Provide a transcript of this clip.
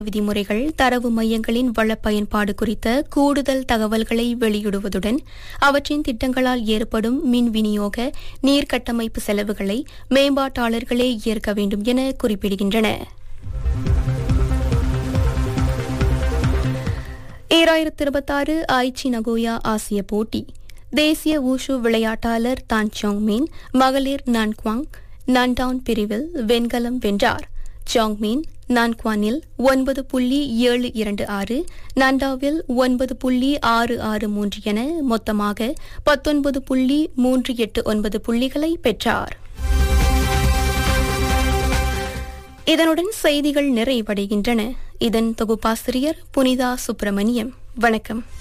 விதிமுறைகள் தரவு மையங்களின் வள பயன்பாடு குறித்த கூடுதல் தகவல்களை வெளியிடுவதுடன் அவற்றின் திட்டங்களால் ஏற்படும் மின் விநியோக நீர் கட்டமைப்பு செலவுகளை மேம்பாட்டாளர்களே ஏற்க வேண்டும் என குறிப்பிடுகின்றன ஈராயிரத்தி இருபத்தாறு ஐச்சி நகோயா ஆசிய போட்டி தேசிய ஊஷு விளையாட்டாளர் தான் மின் மகளிர் நான்குவாங் நன்டவுன் பிரிவில் வெண்கலம் வென்றார் சாங்மீன் நான்குவானில் ஒன்பது புள்ளி ஏழு இரண்டு ஆறு நண்டாவில் ஒன்பது புள்ளி ஆறு ஆறு மூன்று என மொத்தமாக பத்தொன்பது புள்ளி மூன்று எட்டு ஒன்பது புள்ளிகளை பெற்றார் இதனுடன் செய்திகள் நிறைவடைகின்றன இதன் தொகுப்பாசிரியர் புனிதா சுப்பிரமணியம் வணக்கம்